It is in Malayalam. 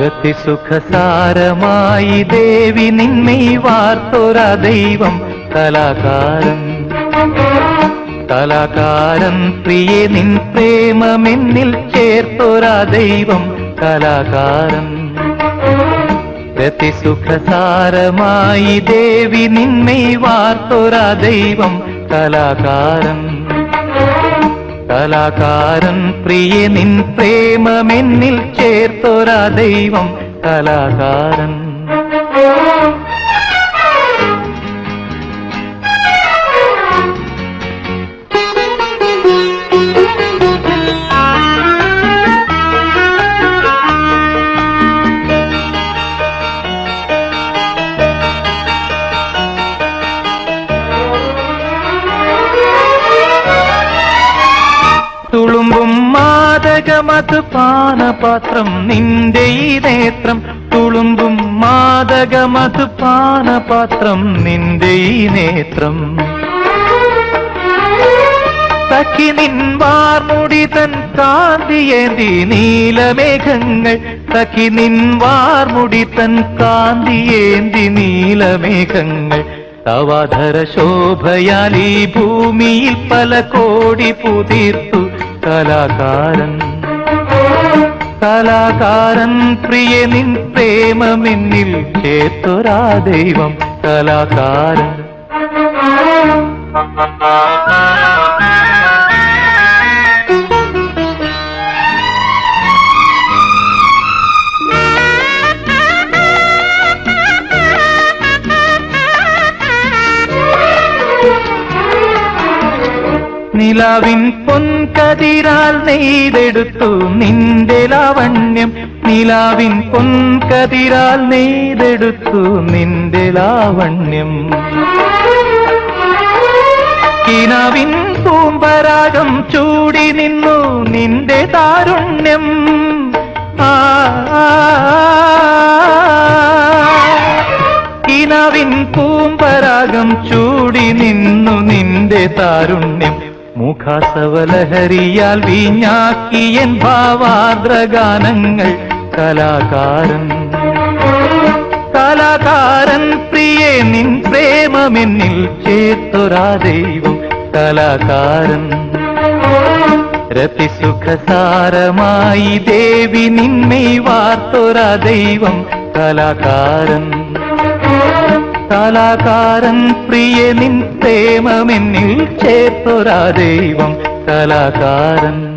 രതിസുഖസാരമായി ദേവി നിന്നെ വാർത്തോരാ ദൈവം കലാകാരൻ കലാകാരൻ പ്രിയെ നിൻ പ്രേമമെന്നിൽ ചേർത്തോരാ ദൈവം കലാകാരൻ രതിസുഖസാരമായി ദേവി നിന്നെ വാർത്തോരാ ദൈവം കലാകാരൻ കലാകാരൻ പ്രിയെ നിൻ പ്രേമമെന്നിൽ ചേർത്തോരാ ദൈവം കലാകാരൻ തുളുമ്പും മാതകമത് പാനപാത്രം നിന്റെ ഈ നേത്രം തുളുമ്പും മാതകമത് പാനപാത്രം നിന്റെ ഈ നേത്രം സഖി നിൻ വാർമുടി തൻ കാന്തിയേന്തി നീലമേഘങ്ങൾ സഖി നിൻ വാർമുടി തൻ കാന്തിയേന്തി നീലമേഘങ്ങൾ തവാധര ശോഭയാൽ ഈ ഭൂമിയിൽ പല കോടി പുതിർത്തു കലാകാരൻ കലാകാരൻ പ്രിയ നിൻ പ്രേമമെന്നിൽ ചേത്തൊരാ ദൈവം കലാകാരൻ നിലാവിൻ പൊൻകതിരാൽ നെയ്തെടുത്തു നിന്റെ ലാവണ്യം നിലാവിൻ പൊൻകതിരാൽ നെയ്തെടുത്തു നിന്റെ ലാവണ്യം കിനാവിൻ പൂമ്പരാഗം ചൂടി നിന്നു നിന്റെ താരുണ്യം ആ കിനാവിൻ പൂമ്പരാഗം ചൂടി നിന്നു നിന്റെ താരുണ്യം മുഖാസവലഹരിയാൽ വീഞ്ഞാക്കിയൻ ഭാവാർദ്രഗാനങ്ങൾ കലാകാരൻ കലാകാരൻ പ്രിയേ നിൻ പ്രേമമെന്നിൽ ചേത്തൊരാ ദൈവം കലാകാരൻ രതിസുഖസാരമായി ദേവി നിന്നെ വാർത്തോരാ ദൈവം കലാകാരൻ കലാകാരൻ പ്രിയ നിൻ പ്രേമമെന്നിൽ ചേർത്തൊരാ ദൈവം കലാകാരൻ